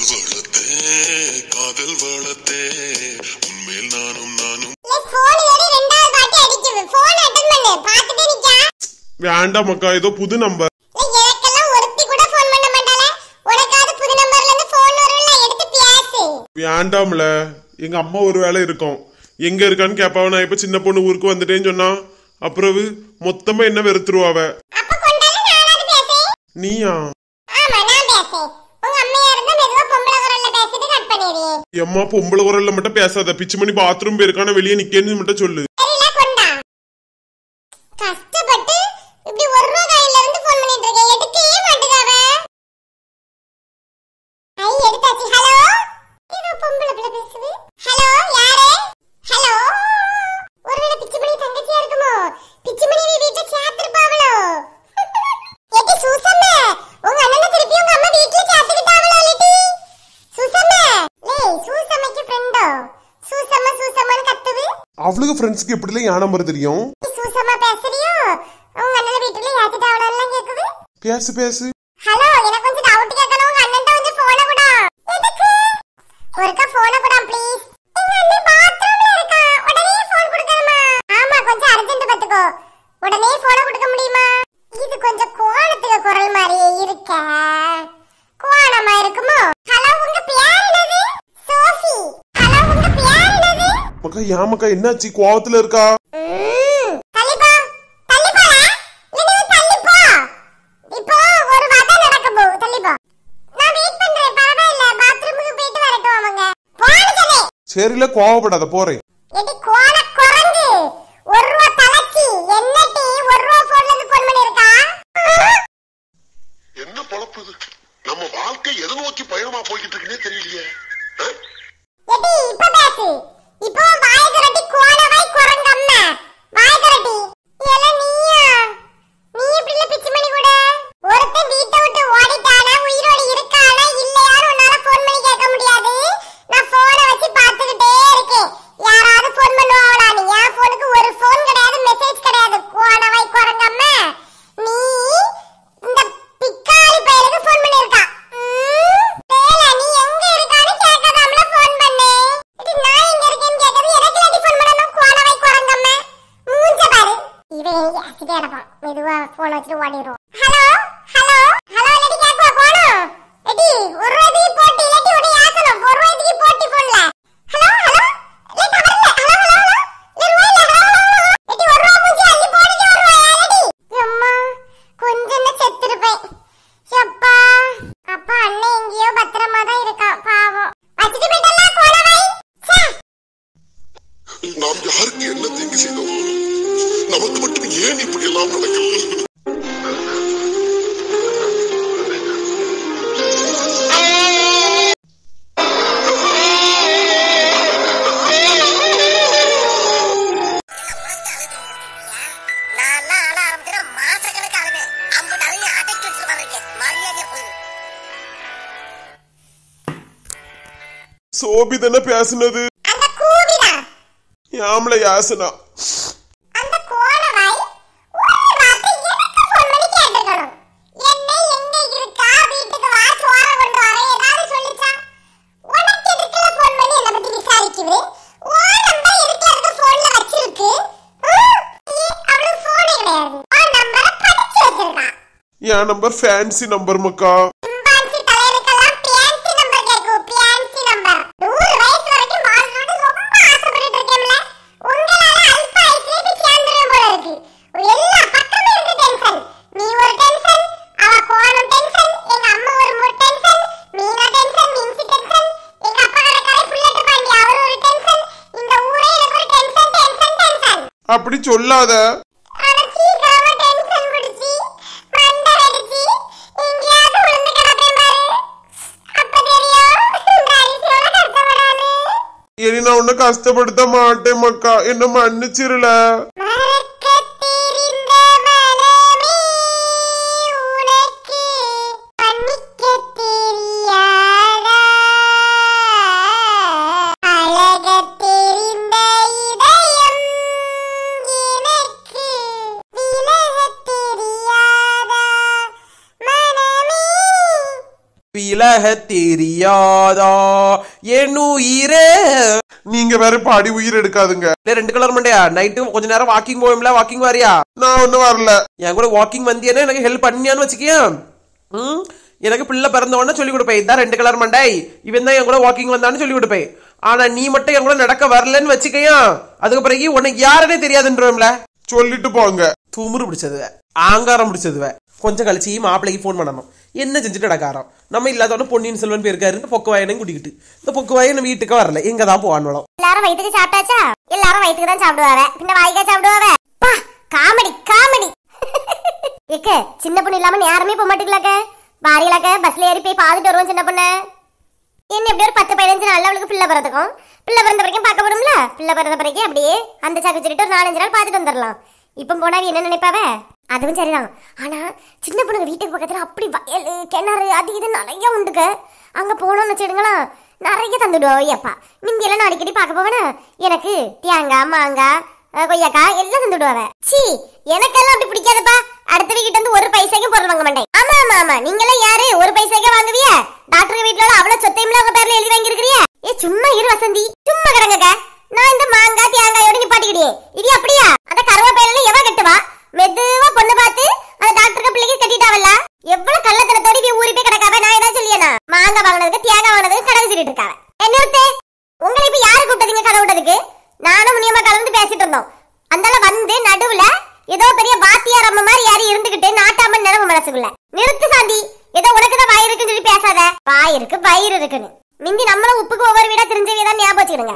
வளர்த்தே காதல் வளர்த்தே உன்மேல் நானும் நானும் போன் ஏறி ரெண்டாவது வாட்டி அடிக்குது போன் அட்டன் பண்ணு பாத்துட்டு நிக்கா வேண்டாம் அக்கா ஏதோ புது நம்பர் இல்ல, எனக்கெல்லாம் ஒருத்தி கூட போன் பண்ண மாட்டாள உனக்காவது புது நம்பர்ல இருந்து போன் வரும்ல எடுத்து பேசு வேண்டாம்ல எங்க அம்மா ஒரு வேலை இருக்கும் எங்க இருக்கான்னு கேப்பாவ நான் இப்ப சின்ன பொண்ணு ஊருக்கு வந்துட்டேன்னு சொன்னா அப்புறம் மொத்தமா என்ன வெறுத்துருவாவ அப்ப கொண்டாலும் நானாவது பேசேன் நீயா ஆமா நான் பேசேன் உங்க அம்மையா இருந்தா மெதுவா பொம்பளை குரல்ல பேசிட்டு கட் பண்ணிடுறியே எம்மா பொம்பளை குரல்ல மட்டும் பேசாத பிச்சு மணி பாத்ரூம் போயிருக்கான வெளியே நிக்கேன்னு மட்டும் சொல்லு சரில கொண்டா கஷ்டப்பட்டு இப்படி ஒரு ரூபா கையில இருந்து போன் பண்ணிட்டு இருக்கேன் எடுக்கவே மாட்டேங்காவ ஐ எடுத்தாச்சு ஹலோ இது பொம்பளை பிள்ளை பேசுது ஹலோ யாரு ஹலோ ஒருவேளை பிச்சுமணி தங்கச்சியா இருக்குமோ பிச்சுமணி நீ வீட்டுல சேர்த்திருப்பாவளோ ஏடி சூசம்மா உங்க அண்ணனை திருப்பி உங்க அம்மா வீட்டுல சேர்த்துக்கிட்டாவளோ லிட்டி சூசம்மா லேய் சூசம்மைக்கு ஃப்ரெண்டோ சூசம்மா சூசம்மான்னு கத்துது அவளுக்கு ஃப்ரெண்ட்ஸ்க்கு எப்படிலாம் என் நம்பர் தெரியும் சூசமா பேசுறியோ உங்க அண்ணன் வீட்டுல ஏத்திட்டாவளோ எல்லாம் கேக்குது பேசு பேசு ஹலோ எனக்கு கொஞ்சம் டவுட் கேட்கணும் உங்க அண்ணன்ட்ட கொஞ்சம் போன கூட எதுக்கு ஒருக்கா போன கூட ப்ளீஸ் எங்க அண்ணன் பாத்ரூம்ல இருக்கா உடனே போன் கொடுக்கணுமா ஆமா கொஞ்சம் அர்ஜென்ட் பாத்துக்கோ உடனே போன கொடுக்க முடியுமா இது கொஞ்சம் கோணத்துக்கு குரல் மாதிரியே இருக்க கோணமா இருக்குமோ ஹலோ உங்க பேர் என்னது சோஃபி ஹலோ உங்க பேர் என்னது மக்கா ஏன் மக்கா என்னாச்சு கோவத்துல இருக்கா ம், தள்ளி போ. தள்ளி போடா. இல்ல நீ தள்ளி போ. இப்போ ஒரு வதை நடக்க போகுது. தள்ளி போ. நான் wait பண்றேன். பரவாயில்ல. bathroom-க்கு போயிட்டு வரட்டும் அவங்க. போன்னு சொன்னேன். சரில கோவப்படாத போறேன் எடி கோல குரங்கு. ஒரு ரூபா தலைச்சி. என்னடி ஒரு ரூபா phone-ல இருந்து phone பண்ணியிருக்கா? என்ன பொழப்பு இது நம்ம வாழ்க்கை எதை நோக்கி பயணமா போய்கிட்டு இருக்குன்னே தெரியலையே ஆ? எடி, இப்ப பேசு. இப்போ வாயை திரட்டி கோலவாய் குரங்கம்மா. வாயை திரட்டி. எல்லாம் நீயா? நீ எப்படி இல்ல பிச்சுமணி கூட? ஒருத்தன் வீட்டை விட்டு ஓடிட்டானா, உயிரோட இருக்கானா, இல்லையான்னு உன்னால phone பண்ணி கேட்க முடியாது. நான் phone அ வச்சு பார்த்துக்கிட்டே இருக்கேன். யாராவது phone பண்ணுவாங்களான்னு. என் phone-க்கு ஒரு phone கிடையாது, message கிடையாது. கோலவாய் குரங்கம்மா. நீ இந்த பிக்காளி பயலுக்கு phone பண்ணியிருக்கா. ம், வேலை, நீ எங்க இருக்கான்னு கேட்காதாம்ல phone பண்ணேன். இது நான் எங்க இருக்கேன்னு கேட்கறது எனக்கு இல்லாட்டி phone பண்ணணும், கோலவாய் குரங்கம்மா. மூஞ்ச பாரு. இவன் எனக்கு acid அடிப்பான். மெதுவா phone வச்சுட்டு ஓடிடுவான். ஹலோ ஹலோ ஹலோ இல்லாட்டி கேட்குவா போனும் எடி ஒரு ரூபாய்க்கு போட்டி இல்லாட்டி உடனே ஆக்கணும் ஒரு ரூபாய்க்கு போட்டி போடல ஹலோ ஹலோ இல்ல டவர் இல்ல ஹலோ ஹலோ ஹலோ இல்ல ரூபாய் இல்ல ஹலோ ஹலோ ஹலோ எடி ஒரு ரூபாய் மூஞ்சி அள்ளி போடுங்க ஒரு ரூபாய் ஆலடி அம்மா கொஞ்சம் நான் செத்துருப்பேன் எப்பா அப்பா அண்ணன் எங்கேயோ பத்திரமா தான் இருக்கான் பாவம் வச்சுட்டு போயிட்டலாம் கோலவாய் ச்சே நாம் யாருக்கு என்ன தீங்கு செய்தோம் நமக்கு மட்டும் ஏன் இப்படி எல்லாம் நடக்கிறது நான்லாம் ஆள ஆரம்பிக்கிற மாசக்கணக்கு ஆளுவேன் ஐம்பது அதையும் அடைச்சு வச்சிருப்பாங்க மரியாதையா போயிரு சோபி தானே பேசுனது அந்த கூவிதான் யாமல யாசனா அந்த கோலவாய் ஒரு வார்த்தை எனக்கு ஃபோன் பண்ணி கேட்டிருக்கணும் என்ன எங்க இருக்கா வீட்டுக்கு வா சோற கொண்டு வர ஏதாவது சொல்லிச்சா உனக்கு எதுக்குல ஃபோன் பண்ணி என்ன பத்தி விசாரிக்குது ஓ நம்பர் எதுக்குல இருக்கு ஃபோன்ல வச்சிருக்கு ஹம், நீ அவளுக்கு ஃபோனே கிடையாது ஓ நம்பரை படிச்சு வச்சிருக்கா என் நம்பர் ஃபேன்சி நம்பர் மக்கா சிம்பான்சி தலைவருக்கெல்லாம் பியான்சி நம்பர் கேட்கும் பியான்சி நம்பர் நூறு வயசு வரைக்கும் வாழ்றோம்னு ரொம்ப ஆசைப்பட்டுட்டு இருக்கேன்ல உங்களால அல்ப வயசுல இப்படி சேர்ந்துருவேன் போல இருக்கு எல்லா பக்கமும் இருந்து டென்ஷன் நீ ஒரு டென்ஷன் அவ கோணம் டென்ஷன் எங்க அம்மா ஒரு மூணு டென்ஷன் மீனா டென்ஷன் மின்சி டென்ஷன் எங்க அப்பா கடைக்கார புல்லட்டு பாண்டி அவர் ஒரு டென்ஷன் இந்த ஊரே எனக்கு ஒரு டென்ஷன் டென்ஷன் டென்ஷன் அப்படி சொல்லாத ஆனா சீக்கிரமா டென்ஷன் பிடிச்சி மண்டை வெடிச்சு எங்கேயாவது விழுந்து கிடப்பேன் பாரு அப்ப தெரியும் இந்த அரிசி எவ்வளவு கஷ்டப்படாது இனி நான் உன்னை கஷ்டப்படுத்த மாட்டேன் மக்கா என்ன மன்னிச்சிருல மறக்கத் தெரிந்த மனமே உனக்கு மன்னிக்கத் தெரியாதா? அழகத் தெரிந்த இதயம் எனக்கு விலகத் தெரியாதா? மனமே விலக தெரியாதா என் உயிரே நீங்க வேற பாடி உயிர் எடுக்காதுங்க இல்ல, ரெண்டு கலர் மண்டையா நைட்டு கொஞ்ச நேரம் வாக்கிங் போவோம்ல வாக்கிங் வாரியா நான் ஒண்ணும் வரல என் கூட வாக்கிங் வந்தியானே எனக்கு ஹெல்ப் பண்ணியான்னு வச்சுக்கியா ம் எனக்கு பிள்ளை பிறந்தவொடனே சொல்லி கொடுப்பேன் இதான் ரெண்டு கலர் மண்டை இவன் தான் என் கூட வாக்கிங் வந்தான்னு சொல்லி கொடுப்பேன் ஆனா நீ மட்டும் என் கூட நடக்க வரலன்னு வச்சுக்கையா அதுக்கு பிறகு உனக்கு யாருன்னே தெரியாதுன்றோம்ல சொல்லிட்டு போங்க துமுறு பிடிச்சதுவ ஆங்காரம் பிடிச்சதுவ கொஞ்சம் கழிச்சு மாப்பிள்ளைக்கு ஃபோன் பண்ணணும் என்ன செஞ்சுட்டு நடக்காராம் நம்ம இல்லாதவன பொன்னியின் செல்வன் போயிருக்காருன்னு பொக்கு வாயனையும் கூட்டிக்கிட்டு இந்த பொக்கு வாயன் வீட்டுக்கு வரல எங்க தான் போவானுவலாம் எல்லாரும் வயிற்றுக்கு சாப்பிட்டாச்சா எல்லாரும் வயிற்றுக்கு தான் சாப்பிடுவாவ பின்ன வாய்க்கா சாப்பிடுவாவ பா காமெடி காமெடி ஏக்க சின்ன பொண்ணு இல்லாம யாருமே போக மாட்டீங்களாக்க வாரியலாக்க பஸ்ல ஏறி போய் பாத்துட்டு வருவோம் சின்ன பொண்ணு என்ன எப்படி ஒரு பத்து பதினஞ்சு நாள்ல அவளுக்கு பிள்ளை பிறந்துக்கும் பிள்ளை பிறந்த வரைக்கும் பார்க்க போறோம்ல பிள்ளை பிறந்த பிறகு அப்படியே அந்த சாக்கு சொல்லிட்டு ஒரு நாலஞ்சு நாள் பார்த்துட்டு வந்துடலாம் இப்போ போனா அவ என்ன நினைப்பாவ அதுவும் சரிதான் ஆனா சின்ன பொண்ணுங்க வீட்டுக்கு பக்கத்துல அப்படி வயல் கிணறு அது இது நிறைய உண்டுக்க அங்க போனோம்னு வச்சுடுங்களா நிறைய தந்துடுவோம் ஐயப்பா மிந்தி எல்லாம் நான் அடிக்கடி பார்க்க போவேனா எனக்கு தேங்காய் மாங்காய் அஹ், கொய்யாக்காய் எல்லாம் தந்துடுவாவ சீ எனக்கெல்லாம் அப்படி பிடிக்காதப்பா அடுத்த வீக்கிட்ட இருந்து ஒரு பைசாக்கும் பொருள் வாங்க மாட்டேன் ஆமா ஆமா ஆமா நீங்க எல்லாம் யாரு ஒரு பைசாக்கே வாங்குவிய டாக்டர் வீட்ல அவ்வளவு சொத்தையும்ல உங்க பேர்ல எழுதி வாங்கி இருக்கிறிய ஏ சும்மா இரு வசந்தி சும்மா கிடங்கக்க நான் இந்த மாங்காய் தேங்காயோட நிப்பாட்டிக்கிட்டே இது அப்படியா அந்த கருவேப்பிலையில எவ கட்டுவா மெதுவா பொண்ணு பார்த்து அந்த டாக்டருக்கு பிள்ளைக்கு கட்டிட்டாவல்ல எவ்வளவு கள்ளத்தனத்தோட இப்படி ஊறி போய் கிடக்காவ நான் ஏதாவது சொல்லியனா மாங்காய் வாங்கினதுக்கு தேங்காய் வாங்கினதுக்கு கடை சொல்லிட்டு இருக்காவ என்ன உங்களை இப்ப யாரு கூப்பிட்டதுங்க கதை விட்டதுக்கு நானும் முனியமா கலந்து பேசிட்டு இருந்தோம் அந்தால வந்து நடுவுல ஏதோ பெரிய வாத்தியார் அம்மா மாதிரி யாரும் இருந்துகிட்டு நாட்டாம நினைவு மனசுக்குள்ள நிறுத்து சாந்தி ஏதோ உனக்குதான் வாய் இருக்குன்னு சொல்லி பேசாத வாய் இருக்கு வயிறு இருக்குன்னு மிந்தி நம்மளும் உப்புக்கு ஒவ்வொரு வீடா தெரிஞ்சவே தான் ஞாபகம் வச்சுக்கிடுங்க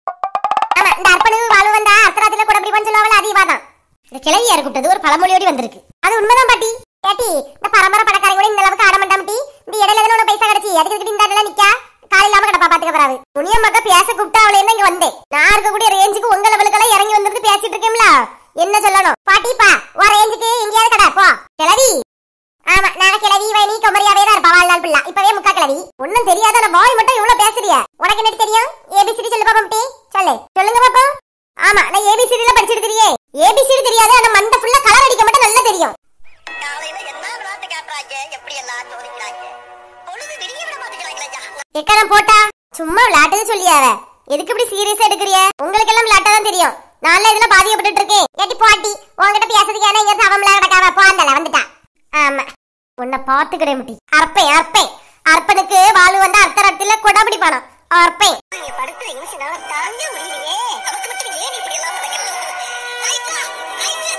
ஆமா இந்த அர்ப்பணிவு வாழ்வு வந்தா அர்த்தராத்தில கூட அப்படி சொல்லுவாள் அது இவாதான் இந்த கிளவியா கூப்பிட்டது ஒரு பழமொழியோடி வந்திருக்கு அது உண்மைதான் பாட்டி ஏட்டி இந்த பரம்பரை பணக்காரி கூட இந்த அளவுக்கு ஆட மாட்டாம் டி இந்த இடையில எதுல உனக்கு பைசா கிடைச்சி அதுக்கு கிட்ட இந்த இடத்துல நிக்கா காலை இல்லாம கிடப்பா பாத்துக்க பராது முனிய மக்க பேச கூப்பிட்டா அவளை என்ன இங்க வந்தேன் நான் இருக்கக்கூடிய ரேஞ்சுக்கு உங்க லெவலுக்கெல்லாம் இறங்கி வந்திருந்து பேசிட்டு இருக்கேன்ல என்ன சொல்லணும் பாட்டிப்பா உன் ரேஞ்சுக்கு எங்கேயாவது கடை போ கிளவி ஆமா நான் கிளவி வயனி குமரியாவே தான் இருப்பா வாழ்நாள் பிள்ளை இப்பவே முக்கா கிளவி ஒண்ணும் தெரியாத அந்த வாய் மட்டும் இவ்வளவு பேசுறிய உனக்கு என்ன தெரியும் ஏபிசிடி சொல்லு பாப்போம் டி சொல்லு சொல்லுங்க பாப்போம் ஆமா நான் ஏபிசிடி எல்லாம் படிச்சிட்டு தெரியே ஏபிசிடி தெரியாது ஆனா மண்டை ஃபுல்லா கலர் அடிக்க மட்டும் நல்லா தெரியும் காலையில என்ன விளையாட்டு காட்டுறாங்க எப்படி எல்லாம் சோதிக்கிறாங்க பொழுது விடிய விட மாட்டேங்கிறாங்களா எக்கரம் போட்டா சும்மா விளையாட்டுன்னு சொல்லியாவ எதுக்கு இப்படி சீரியஸா எடுக்கிறிய உங்களுக்கு எல்லாம் விளையாட்டா தான் தெரியும் நான் இதுல பாதிக்கப்பட்டு இருக்கேன் ஏட்டி பாட்டி உன்கிட்ட பேசுறதுக்கு ஏன்னா இங்க சவம்ல கிடக்காவ போந்தல வந்துட்டா ஆமா உன்னை பாத்துக்கிடே முட்டி அர்ப்பேன் அர்ப்பேன் அர்ப்பனுக்கு வாழ்வு வந்தா அர்த்த ரத்தில கொடாபிடி பணம் அர்ப்பேன் நீங்க படுத்துற நிமிஷம் தாங்க முடியலையே நமக்கு மட்டும் ஏன் இப்படி எல்லாம் நடக்கிறது ஐயா, ஐயா.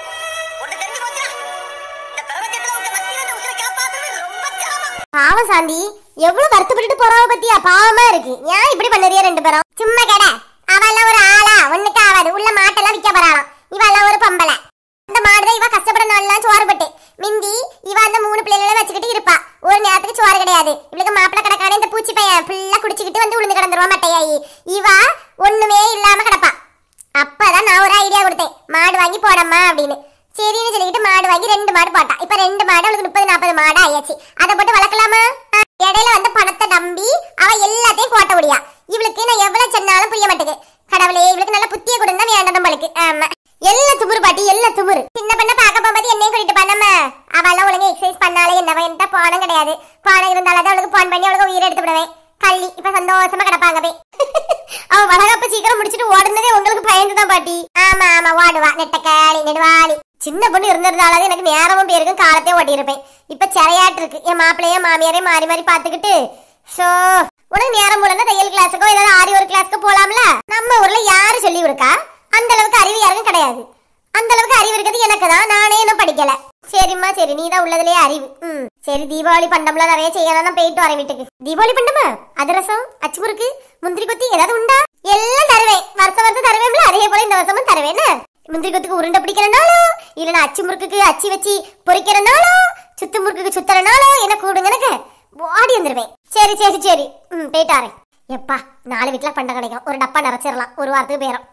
ஒண்ணு தெரிஞ்சு போச்சா இந்த பிரபஞ்சத்துல உங்க மத்தியில இந்த உசுரை காப்பாத்துறது ரொம்ப சிரமம் பாவம் சாந்தி எவ்வளவு வருத்தப்பட்டுட்டு போறாவ பத்தியா பாவமா இருக்கு ஏன் இப்படி பண்ணுறியா ரெண்டு பேரும் சும்மா கடை அவெல்லாம் ஒரு ஆளா ஒண்ணுக்கு ஆகாது உள்ள மாட்டெல்லாம் விற்க போறாளாம் இவெல்லாம் ஒரு பொம்பளை இந்த மாடுதான் இவ கஷ்டப்பட நாள்லாம் சோறு பட்டு மிந்தி இவ அந்த மூணு பிள்ளைகளை வச்சுக்கிட்டு இருப்பா ஒரு நேரத்துக்கு சோறு கிடையாது இவளுக்கு மாப்பிள்ளை கிடக்கான இந்த பூச்சி பையன் ஃபுல்லா குடிச்சுக்கிட்டு வந்து உளுந்து கிடந்துருவா மட்டையாயி இவ ஒண்ணுமே இல்லாம கிடப்பா அப்பதான் நான் ஒரு ஐடியா கொடுத்தேன் மாடு வாங்கி போடம்மா அப்படின்னு சரின்னு சொல்லிக்கிட்டு மாடு வாங்கி ரெண்டு மாடு போட்டா இப்ப ரெண்டு மாடு அவளுக்கு முப்பது நாற்பது மாடு ஆயாச்சு அதை போட்டு வளர்க்கலாமா ஆ, இடையில வந்து பணத்தை நம்பி அவ எல்லாத்தையும் கோட்ட முடியா இவளுக்கு நான் எவ்வளவு சொன்னாலும் புரிய மாட்டேங்குது கடவுளே இவளுக்கு நல்ல புத்திய கொடுந்தா வேண்டாம் நம்மளுக்கு ஆமா எல்லா துமுறு பாட்டி எல்லா துமுறு சின்ன பண்ண பார்க்க போகும்போது என்னையும் கூட்டிட்டு பண்ணாம அவெல்லாம் ஒழுங்கா எக்ஸசைஸ் பண்ணாலே என்ன என்கிட்ட போனம் கிடையாது போனம் இருந்தாலும் தான் அவளுக்கு போன் பண்ணி அவளுக்கு உயிரை எடுத்து விடுவேன் கள்ளி இப்ப சந்தோஷமா கிடப்பாங்க போய் அவ வளகப்ப சீக்கிரம் முடிச்சிட்டு ஓடுனதே உங்களுக்கு பயந்துதான் பாட்டி ஆமா ஆமா ஓடுவா நெட்டக்காளி நெடுவாளி சின்ன பொண்ணு இருந்திருந்தாலும் எனக்கு நேரமும் பேருக்கும் காலத்தையும் ஓட்டி இருப்பேன் இப்ப சிறையாட்டு இருக்கு என் மாப்பிள்ளையும் மாமியாரையும் மாறி மாறி பாத்துக்கிட்டு சோ உனக்கு நேரம் போலன்னா தையல் கிளாஸுக்கோ ஏதாவது ஆரி ஒரு கிளாஸ்க்கு போலாம்ல நம்ம ஊர்ல யாரு சொல்லி கொடுக்கா அந்த அளவுக்கு அறிவு யாருக்கும் கிடையாது அந்த அளவுக்கு அறிவு இருக்கிறது எனக்கு தான் நானே இன்னும் படிக்கல சரிம்மா சரி நீ தான் உள்ளதுலயே அறிவு ம் சரி தீபாவளி பண்டம்லாம் நிறைய செய்யலாம் நான் போயிட்டு வரேன் வீட்டுக்கு தீபாவளி பண்டமா அதிரசம் அச்சு முறுக்கு முந்திரி கொத்தி ஏதாவது உண்டா எல்லாம் தருவேன் வருஷம் வருஷம் தருவேன்ல அதே போல இந்த வருஷமும் தருவேன் முந்திரி கொத்துக்கு உருண்டை பிடிக்கிறனாலோ இல்லைன்னா அச்சு முறுக்குக்கு அச்சு வச்சு பொரிக்கிறனாலோ சுத்து முறுக்குக்கு சுத்தறனாலோ என்ன கூடுங்க எனக்கு ஓடி வந்துருவேன் சரி சரி சரி ம் போயிட்டு வரேன் எப்பா நாலு வீட்டுல பண்டம் கிடைக்கும் ஒரு டப்பா நிறைச்சிடலாம் ஒரு வாரத்துக்கு பேரும்